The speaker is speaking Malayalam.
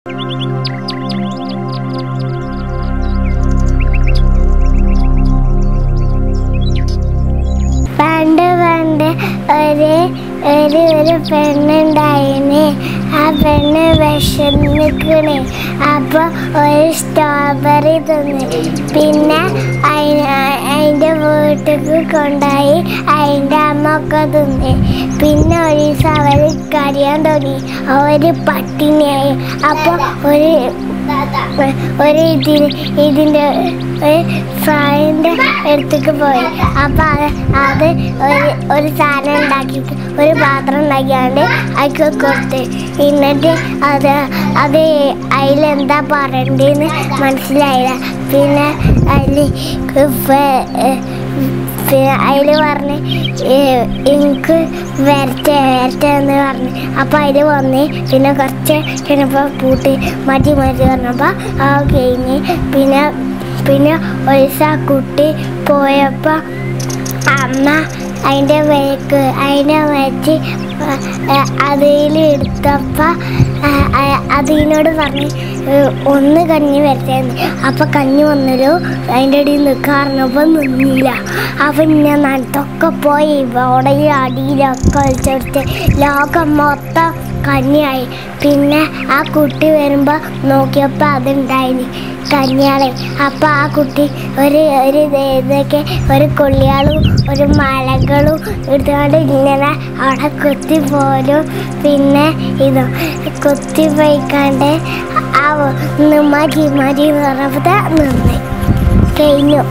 പണ്ട് പണ്ട് ഒരു ഒരു ഒരു പെണ്ണുണ്ടായിന് ആ പെണ്ണ് വിശന്നിക്കണ് അപ്പൊ ഒരു സ്ട്രോബെറി തിന്ന് പിന്നെ അതിൻ്റെ വീട്ടിലേക്ക് കൊണ്ടുപോയി അതിൻ്റെ അമ്മ ഒക്കെ തിന്ന് പിന്നെ ഒരു ദിവസം അവർ കരയാൻ തുടങ്ങി അവര് പട്ടിണിയായി അപ്പോൾ ഒരു ഒരു ഇതിന് ഇതിൻ്റെ ഒരു ഫ്രൈൻ്റെ അടുത്തേക്ക് പോയി അപ്പം അത് അത് ഒരു ഒരു സാധനം ഉണ്ടാക്കിയിട്ട് ഒരു പാത്രം ഉണ്ടാക്കിയാണ്ട് അതിക്ക് കൊടുത്ത് എന്നിട്ട് അത് അത് അതിലെന്താ പറയണ്ടേന്ന് മനസ്സിലായില്ല പിന്നെ അതിൽ പിന്നെ അതിൽ പറഞ്ഞ് ഏ- എനിക്ക് വരട്ടെ വരട്ടെ എന്ന് പറഞ്ഞ് അപ്പം അതിൽ വന്ന് പിന്നെ കുറച്ച് കഴിഞ്ഞപ്പോൾ പൂട്ടി മതി മതി പറഞ്ഞപ്പോൾ ആ കഴിഞ്ഞ് പിന്നെ പിന്നെ ഒരു ദിവസം ആ കുട്ടി പോയപ്പോൾ അമ്മ അതിൻ്റെ വേക്ക് അതിനെ വെച്ച് അതിൽ എടുത്തപ്പോൾ അതിനോട് പറഞ്ഞ് ഏ, ഒന്ന് കഞ്ഞി വരട്ടേന്ന് അപ്പം കഞ്ഞി വന്നല്ലോ അതിൻ്റെ അടിയിൽ നിൽക്കാറിനപ്പോൾ നിന്നില്ല അപ്പം ഞാൻ നടുത്തൊക്കെ പോയി ഇവിടെ ഈ അടിയിലൊക്കെ വലിച്ചെടുത്ത് ലോകം മൊത്തം കഞ്ഞിയായി പിന്നെ ആ കുട്ടി വരുമ്പോൾ നോക്കിയപ്പോൾ അതുണ്ടായിന് കഞ്ഞിയാളെ അപ്പം ആ കുട്ടി ഒരു ഒരു ഇത് ഇതൊക്കെ ഒരു കൊള്ളിയാളും ഒരു മലകളും എടുത്തുകൊണ്ട് ഇങ്ങനെ അവിടെ കുത്തി പോരും പിന്നെ ഇത് കുത്തി പോയിക്കാണ്ട് ആ ന്ന് മതി മതി എന്ന് പറഞ്ഞപ്പോൾ നിന്ന് കഴിഞ്ഞു